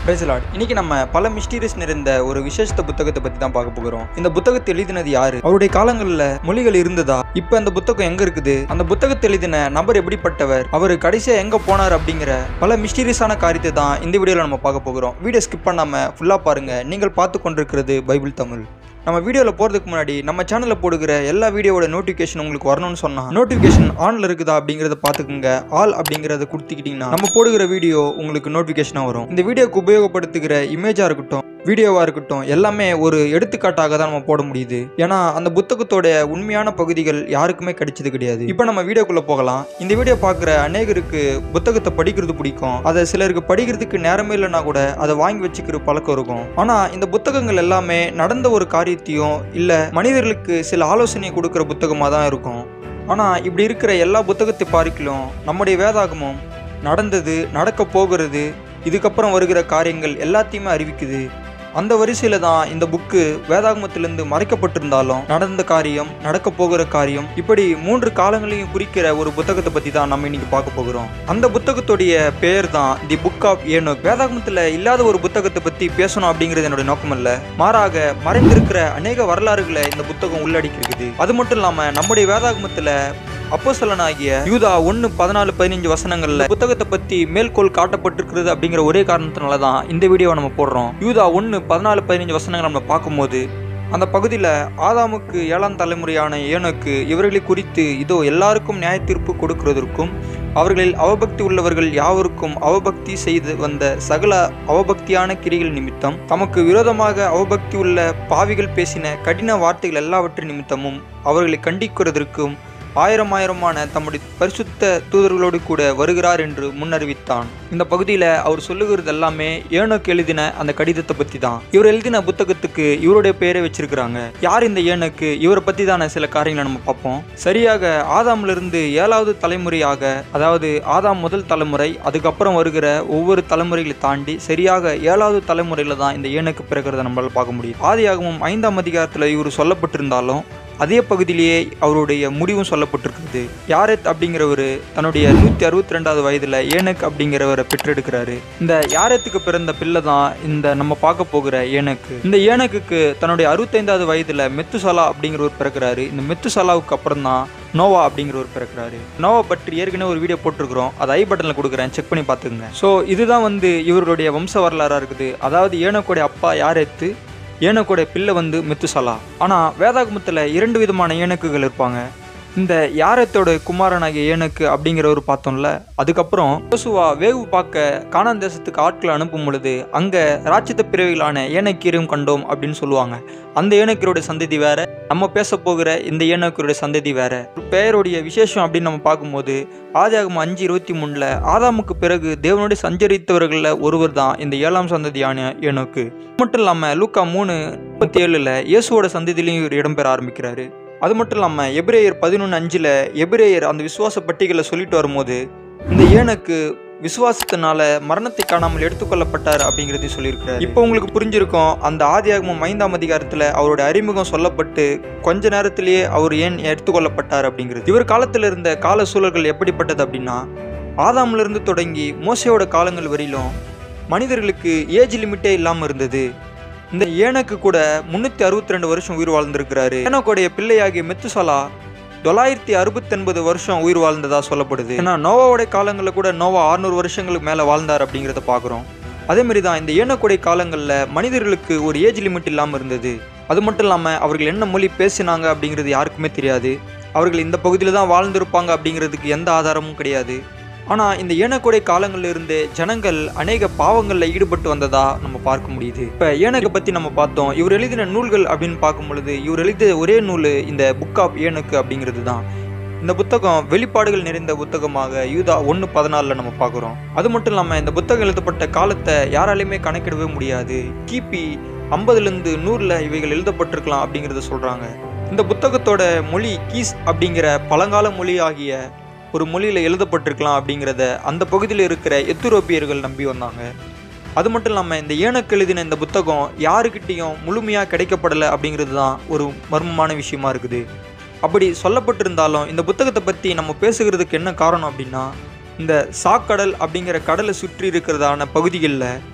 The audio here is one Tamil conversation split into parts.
பிரேசலாட் இன்னைக்கு நம்ம பல மிஸ்டீரியஸ் நிறைந்த ஒரு விசேஷத்த புத்தகத்தை பத்தி தான் பார்க்க போகிறோம் இந்த புத்தகத்தை எழுதினது யாரு அவருடைய காலங்களில் மொழிகள் இருந்ததா இப்போ அந்த புத்தகம் எங்க இருக்குது அந்த புத்தகத்தை எழுதின நபர் எப்படிப்பட்டவர் அவர் கடைசியா எங்க போனார் அப்படிங்கிற பல மிஸ்டீரியஸான காரியத்தை தான் இந்த வீடியோல நம்ம பார்க்க போகிறோம் வீடியோ ஸ்கிப் பண்ணாம ஃபுல்லா பாருங்க நீங்கள் பார்த்து கொண்டிருக்கிறது பைபிள் தமிழ் நம்ம வீடியோவில் போகிறதுக்கு முன்னாடி நம்ம சேனலில் போடுகிற எல்லா வீடியோவோட நோட்டிஃபிகேஷன் உங்களுக்கு வரணும்னு சொன்னால் நோட்டிஃபிகேஷன் ஆனில் இருக்குதா அப்படிங்கிறத பார்த்துக்குங்க ஆல் அப்படிங்கிறத கொடுத்துக்கிட்டிங்கன்னா நம்ம போடுகிற வீடியோ உங்களுக்கு நோட்டிஃபிகேஷனாக வரும் இந்த வீடியோக்கு உபயோகப்படுத்துகிற இமேஜாக இருக்கட்டும் வீடியோவாக இருக்கட்டும் எல்லாமே ஒரு எடுத்துக்காட்டாக தான் நம்ம போட முடியுது ஏன்னா அந்த புத்தகத்தோட உண்மையான பகுதிகள் யாருக்குமே கிடைச்சது கிடையாது இப்போ நம்ம வீடியோக்குள்ளே போகலாம் இந்த வீடியோ பார்க்குற அநேகருக்கு புத்தகத்தை படிக்கிறது பிடிக்கும் அதை சிலருக்கு படிக்கிறதுக்கு நேரமே இல்லைன்னா கூட அதை வாங்கி வச்சுக்கிற பழக்கம் இருக்கும் ஆனால் இந்த புத்தகங்கள் எல்லாமே நடந்த ஒரு காரியத்தையும் இல்லை மனிதர்களுக்கு சில ஆலோசனை கொடுக்குற புத்தகமாக தான் இருக்கும் ஆனால் இப்படி இருக்கிற எல்லா புத்தகத்தை பார்க்கலும் நம்முடைய வேதாகமும் நடந்தது நடக்க போகிறது இதுக்கப்புறம் வருகிற காரியங்கள் எல்லாத்தையுமே அறிவிக்குது அந்த வரிசையில தான் இந்த புக்கு வேதாகமத்திலிருந்து மறைக்கப்பட்டிருந்தாலும் நடந்த காரியம் நடக்க போகிற காரியம் இப்படி மூன்று காலங்களையும் குறிக்கிற ஒரு புத்தகத்தை பத்தி தான் நம்ம இன்னைக்கு பார்க்க போகிறோம் அந்த புத்தகத்துடைய பெயர் தான் தி புக் ஆஃப் ஏனோக் வேதாகமத்துல இல்லாத ஒரு புத்தகத்தை பத்தி பேசணும் அப்படிங்கிறது என்னோட நோக்கம் அல்ல மாறாக மறைந்திருக்கிற அநேக வரலாறுகளை இந்த புத்தகம் உள்ளடக்கியிருக்குது அது மட்டும் இல்லாம நம்முடைய வேதாகமத்துல அப்போஸ்தலனாகிய யூதா ஒன்று பதினாலு பதினஞ்சு வசனங்கள்ல புத்தகத்தை பத்தி மேல்கோள் காட்டப்பட்டிருக்கிறது அப்படிங்கிற ஒரே காரணத்தினால தான் இந்த வீடியோவை நம்ம போடுறோம் யூதா ஒன்று பதினாலு பதினஞ்சு வசனங்கள் நம்ம பார்க்கும்போது அந்த பகுதியில் ஆதாமுக்கு ஏழாம் தலைமுறையான ஏனோக்கு இவர்களை குறித்து இதோ எல்லாருக்கும் நியாய தீர்ப்பு கொடுக்கிறதற்கும் அவர்களில் அவபக்தி உள்ளவர்கள் யாவருக்கும் அவபக்தி செய்து வந்த சகல அவபக்தியான கிரிகள் நிமித்தம் தமக்கு விரோதமாக அவபக்தி உள்ள பாவிகள் பேசின கடின வார்த்தைகள் எல்லாவற்றின் நிமித்தமும் அவர்களை கண்டிக்கிறதற்கும் ஆயிரம் ஆயிரமான தம்முடைய பரிசுத்த தூதர்களோடு கூட வருகிறார் என்று முன்னறிவித்தான் இந்த பகுதியில் அவர் சொல்லுகிறது எல்லாமே ஏனோக்கு எழுதின அந்த கடிதத்தை பற்றி தான் இவர் எழுதின புத்தகத்துக்கு இவருடைய பெயரை வச்சிருக்கிறாங்க யார் இந்த ஏனோக்கு இவரை பற்றி தான சில காரியங்களை நம்ம பார்ப்போம் சரியாக ஆதாமிலிருந்து ஏழாவது தலைமுறையாக அதாவது ஆதாம் முதல் தலைமுறை அதுக்கப்புறம் வருகிற ஒவ்வொரு தலைமுறைகளை தாண்டி சரியாக ஏழாவது தலைமுறையில் தான் இந்த ஏனோக்கு பிறக்கிறத நம்மளால பார்க்க முடியும் ஆதியாகமும் ஐந்தாம் அதிகாரத்தில் இவர் சொல்லப்பட்டிருந்தாலும் அதே பகுதியிலேயே அவருடைய முடிவும் சொல்லப்பட்டிருக்கிறது யாரெத் அப்படிங்கிறவர் தன்னுடைய நூற்றி அறுபத்தி ரெண்டாவது வயதில் ஏனக் அப்படிங்கிறவரை பெற்றெடுக்கிறாரு இந்த யாரெத்துக்கு பிறந்த பிள்ளை தான் இந்த நம்ம பார்க்க போகிற ஏனக்கு இந்த ஏனக்குக்கு தன்னுடைய அறுபத்தைந்தாவது வயதில் மெத்துசலா அப்படிங்கிறவர் பிறக்கிறாரு இந்த மெத்துசலாவுக்கு அப்புறம் தான் நோவா அப்படிங்கிறவர் பிறக்கிறாரு நோவா பற்றி ஏற்கனவே ஒரு வீடியோ போட்டிருக்கிறோம் அதை ஐ பட்டனில் கொடுக்குறேன் செக் பண்ணி பார்த்துக்குங்க ஸோ இதுதான் வந்து இவருடைய வம்ச வரலாறாக இருக்குது அதாவது ஏனக்குடைய அப்பா யாரெத்து ஏனக்குடைய பிள்ளை வந்து மெத்துசலா ஆனால் வேதாகமத்தில் இரண்டு விதமான ஏனக்குகள் இருப்பாங்க இந்த யாரத்தோட குமாரனாகிய ஏனக்கு அப்படிங்கிறவர் பார்த்தோம்ல அதுக்கப்புறம் யோசுவா வேவு பார்க்க கானான் தேசத்துக்கு ஆட்களை அனுப்பும் பொழுது அங்கே ராட்சித்த பிறவிகளான ஏனக்கீரையும் கண்டோம் அப்படின்னு சொல்லுவாங்க அந்த ஏனக்கீரோட சந்ததி வேற நம்ம பேச போகிற இந்த ஏனக்கீரோட சந்ததி வேற பெயருடைய விசேஷம் அப்படின்னு நம்ம பார்க்கும்போது ஆதியாகமம் அஞ்சு இருபத்தி மூணில் ஆதாமுக்கு பிறகு தேவனோடு சஞ்சரித்தவர்களில் ஒருவர் தான் இந்த ஏழாம் சந்ததியான ஏனோக்கு மட்டும் இல்லாமல் லூக்கா மூணு முப்பத்தி ஏழில் இயேசுவோட சந்ததியிலையும் இவர் இடம்பெற ஆரம்பிக்கிறாரு அது மட்டும் இல்லாமல் எபிரேயர் பதினொன்று அஞ்சில் எபிரேயர் அந்த விசுவாச பட்டிகளை சொல்லிட்டு வரும்போது இந்த ஏனுக்கு விசுவாசத்தினால மரணத்தை காணாமல் எடுத்துக்கொள்ளப்பட்டார் அப்படிங்கிறதையும் சொல்லியிருக்கிறார் இப்போ உங்களுக்கு புரிஞ்சிருக்கும் அந்த ஆதியாகமும் ஐந்தாம் அதிகாரத்தில் அவருடைய அறிமுகம் சொல்லப்பட்டு கொஞ்ச நேரத்திலேயே அவர் ஏன் எடுத்துக்கொள்ளப்பட்டார் அப்படிங்கிறது இவர் காலத்தில் இருந்த கால சூழல்கள் எப்படிப்பட்டது அப்படின்னா ஆதாமிலிருந்து தொடங்கி மோசையோட காலங்கள் வரையிலும் மனிதர்களுக்கு ஏஜ் லிமிட்டே இல்லாமல் இருந்தது இந்த ஏனக்கு கூட முன்னூற்றி அறுபத்தி ரெண்டு வருஷம் உயிர் வாழ்ந்திருக்கிறாரு ஏனோக்குடைய பிள்ளையாகிய மெத்துசலா தொள்ளாயிரத்தி அறுபத்தொன்பது வருஷம் உயிர் வாழ்ந்ததா சொல்லப்படுது ஏன்னா நோவாவுடைய காலங்களில் கூட நோவா அறுநூறு வருஷங்களுக்கு மேலே வாழ்ந்தார் அப்படிங்கிறத பார்க்குறோம் அதே மாதிரி தான் இந்த ஏனக்குடைய காலங்களில் மனிதர்களுக்கு ஒரு ஏஜ் லிமிட் இல்லாமல் இருந்தது அது மட்டும் இல்லாமல் அவர்கள் என்ன மொழி பேசினாங்க அப்படிங்கிறது யாருக்குமே தெரியாது அவர்கள் இந்த பகுதியில் தான் வாழ்ந்திருப்பாங்க அப்படிங்கிறதுக்கு எந்த ஆதாரமும் கிடையாது ஆனால் இந்த ஏனக்குடை காலங்களில் இருந்து ஜனங்கள் அநேக பாவங்களில் ஈடுபட்டு வந்ததா நம்ம பார்க்க முடியுது இப்போ ஏனக்கை பற்றி நம்ம பார்த்தோம் இவர் எழுதின நூல்கள் அப்படின்னு பார்க்கும் பொழுது இவர் எழுதிய ஒரே நூல் இந்த புக் ஆஃப் ஏனக்கு அப்படிங்கிறது தான் இந்த புத்தகம் வெளிப்பாடுகள் நிறைந்த புத்தகமாக யூதா ஒன்று பதினாலில் நம்ம பார்க்குறோம் அது மட்டும் இல்லாமல் இந்த புத்தகம் எழுதப்பட்ட காலத்தை யாராலையுமே கணக்கிடவே முடியாது கிபி ஐம்பதுலேருந்து நூறில் இவைகள் எழுதப்பட்டிருக்கலாம் அப்படிங்கிறத சொல்கிறாங்க இந்த புத்தகத்தோட மொழி கீஸ் அப்படிங்கிற பழங்கால மொழி ஆகிய ஒரு மொழியில் எழுதப்பட்டிருக்கலாம் அப்படிங்கிறத அந்த பகுதியில் இருக்கிற எத்துரோப்பியர்கள் நம்பி வந்தாங்க அது மட்டும் இல்லாமல் இந்த ஏனக்கு எழுதின இந்த புத்தகம் யாருக்கிட்டேயும் முழுமையாக கிடைக்கப்படலை அப்படிங்கிறது தான் ஒரு மர்மமான விஷயமா இருக்குது அப்படி சொல்லப்பட்டிருந்தாலும் இந்த புத்தகத்தை பற்றி நம்ம பேசுகிறதுக்கு என்ன காரணம் அப்படின்னா இந்த சாக்கடல் அப்படிங்கிற கடலை சுற்றி இருக்கிறதான பகுதிகளில்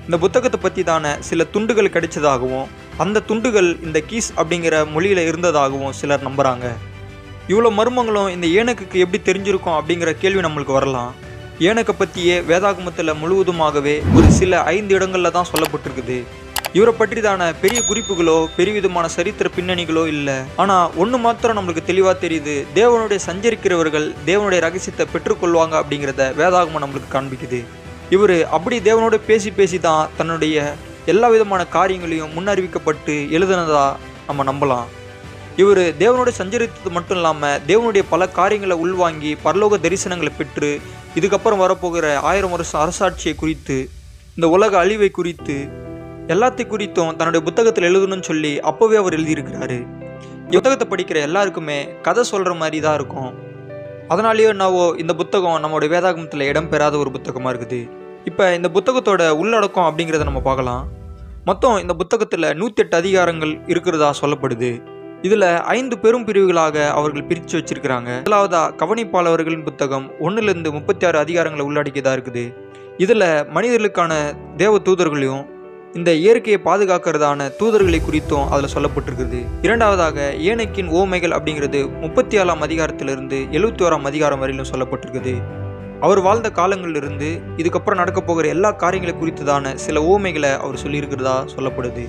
இந்த புத்தகத்தை பற்றி தான சில துண்டுகள் கிடைச்சதாகவும் அந்த துண்டுகள் இந்த கீஸ் அப்படிங்கிற மொழியில் இருந்ததாகவும் சிலர் நம்புகிறாங்க இவ்வளோ மர்மங்களும் இந்த ஏனக்குக்கு எப்படி தெரிஞ்சிருக்கும் அப்படிங்கிற கேள்வி நம்மளுக்கு வரலாம் ஏனக்கை பற்றியே வேதாகமத்தில் முழுவதுமாகவே ஒரு சில ஐந்து இடங்களில் தான் சொல்லப்பட்டிருக்குது இவரை பற்றிதான பெரிய குறிப்புகளோ பெரிய விதமான சரித்திர பின்னணிகளோ இல்லை ஆனால் ஒன்று மாத்திரம் நம்மளுக்கு தெளிவாக தெரியுது தேவனுடைய சஞ்சரிக்கிறவர்கள் தேவனுடைய ரகசியத்தை பெற்றுக்கொள்வாங்க அப்படிங்கிறத வேதாகமம் நம்மளுக்கு காண்பிக்குது இவர் அப்படி தேவனோட பேசி பேசி தான் தன்னுடைய எல்லா விதமான காரியங்களையும் முன்னறிவிக்கப்பட்டு எழுதுனதா நம்ம நம்பலாம் இவர் தேவனோட சஞ்சரித்தது மட்டும் இல்லாமல் தேவனுடைய பல காரியங்களை உள்வாங்கி பரலோக தரிசனங்களை பெற்று இதுக்கப்புறம் வரப்போகிற ஆயிரம் வருஷம் அரசாட்சியை குறித்து இந்த உலக அழிவை குறித்து எல்லாத்தை குறித்தும் தன்னுடைய புத்தகத்தில் எழுதணும்னு சொல்லி அப்போவே அவர் எழுதியிருக்கிறாரு இந்த புத்தகத்தை படிக்கிற எல்லாருக்குமே கதை சொல்கிற மாதிரி தான் இருக்கும் அதனாலேயோ என்னவோ இந்த புத்தகம் நம்மளுடைய வேதாகமத்தில் இடம் பெறாத ஒரு புத்தகமாக இருக்குது இப்போ இந்த புத்தகத்தோட உள்ளடக்கம் அப்படிங்கிறத நம்ம பார்க்கலாம் மொத்தம் இந்த புத்தகத்தில் நூற்றி எட்டு அதிகாரங்கள் இருக்கிறதா சொல்லப்படுது இதில் ஐந்து பெரும் பிரிவுகளாக அவர்கள் பிரித்து வச்சிருக்கிறாங்க முதலாவதா கவனிப்பாளர்களின் புத்தகம் ஒன்றுலேருந்து முப்பத்தி ஆறு அதிகாரங்களை உள்ளடக்கியதாக இருக்குது இதில் மனிதர்களுக்கான தேவ தூதர்களையும் இந்த இயற்கையை பாதுகாக்கிறதான தூதர்களை குறித்தும் அதில் சொல்லப்பட்டிருக்குது இரண்டாவதாக ஏனைக்கின் ஓமைகள் அப்படிங்கிறது முப்பத்தி ஏழாம் அதிகாரத்திலிருந்து எழுபத்தி ஓராம் அதிகாரம் வரையிலும் சொல்லப்பட்டிருக்குது அவர் வாழ்ந்த காலங்களிலிருந்து இதுக்கப்புறம் நடக்க போகிற எல்லா காரியங்களை குறித்ததான சில ஓமைகளை அவர் சொல்லியிருக்கிறதா சொல்லப்படுது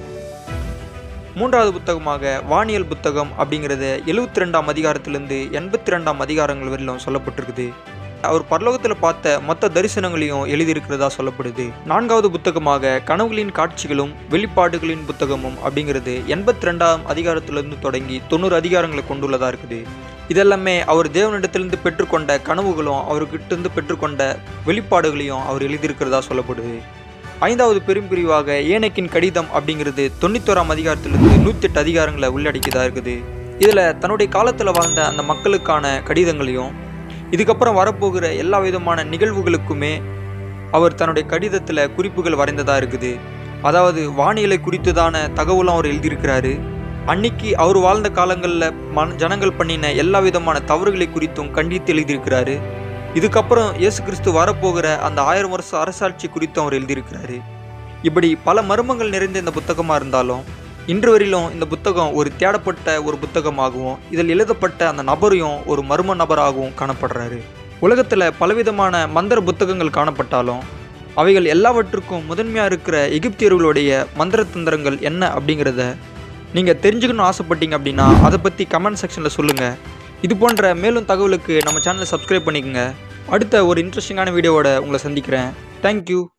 மூன்றாவது புத்தகமாக வானியல் புத்தகம் அப்படிங்கிறது எழுபத்தி ரெண்டாம் அதிகாரத்திலிருந்து எண்பத்தி ரெண்டாம் அதிகாரங்கள் வரையிலும் சொல்லப்பட்டிருக்குது அவர் பரலோகத்தில் பார்த்த மொத்த தரிசனங்களையும் எழுதியிருக்கிறதா சொல்லப்படுது நான்காவது புத்தகமாக கனவுகளின் காட்சிகளும் வெளிப்பாடுகளின் புத்தகமும் அப்படிங்கிறது எண்பத்தி ரெண்டாம் அதிகாரத்திலிருந்து தொடங்கி தொண்ணூறு அதிகாரங்களை கொண்டுள்ளதா இருக்குது இதெல்லாமே அவர் தேவனிடத்திலிருந்து பெற்றுக்கொண்ட கனவுகளும் அவர்கிட்ட இருந்து பெற்றுக்கொண்ட வெளிப்பாடுகளையும் அவர் எழுதியிருக்கிறதா சொல்லப்படுது ஐந்தாவது பெரும்பிரிவாக ஏனைக்கின் கடிதம் அப்படிங்கிறது தொண்ணூத்தோராம் அதிகாரத்திலிருந்து நூற்றி எட்டு அதிகாரங்களை உள்ளடக்கியதா இருக்குது இதில் தன்னுடைய காலத்தில் வாழ்ந்த அந்த மக்களுக்கான கடிதங்களையும் இதுக்கப்புறம் வரப்போகிற எல்லா விதமான நிகழ்வுகளுக்குமே அவர் தன்னுடைய கடிதத்தில் குறிப்புகள் வரைந்ததாக இருக்குது அதாவது வானிலை குறித்துதான தகவலும் அவர் எழுதியிருக்கிறாரு அன்னைக்கு அவர் வாழ்ந்த காலங்களில் மன ஜனங்கள் பண்ணின எல்லா விதமான தவறுகளை குறித்தும் கண்டித்து எழுதியிருக்கிறாரு இதுக்கப்புறம் இயேசு கிறிஸ்து வரப்போகிற அந்த ஆயிரம் வருஷம் அரசாட்சி குறித்தும் அவர் எழுதியிருக்கிறாரு இப்படி பல மர்மங்கள் நிறைந்த இந்த புத்தகமாக இருந்தாலும் இன்று வரையிலும் இந்த புத்தகம் ஒரு தேடப்பட்ட ஒரு புத்தகமாகவும் இதில் எழுதப்பட்ட அந்த நபரையும் ஒரு மர்ம நபராகவும் காணப்படுறாரு உலகத்தில் பலவிதமான மந்திர புத்தகங்கள் காணப்பட்டாலும் அவைகள் எல்லாவற்றுக்கும் முதன்மையாக இருக்கிற எகிப்தியர்களுடைய மந்திர தந்திரங்கள் என்ன அப்படிங்கிறத நீங்கள் தெரிஞ்சுக்கணும்னு ஆசைப்பட்டீங்க அப்படின்னா அதை பற்றி கமெண்ட் செக்ஷனில் சொல்லுங்கள் இது போன்ற மேலும் தகவலுக்கு நம்ம சேனலை சப்ஸ்கிரைப் பண்ணிக்கோங்க அடுத்த ஒரு இன்ட்ரெஸ்டிங்கான வீடியோவோட உங்களை சந்திக்கிறேன் தேங்க்யூ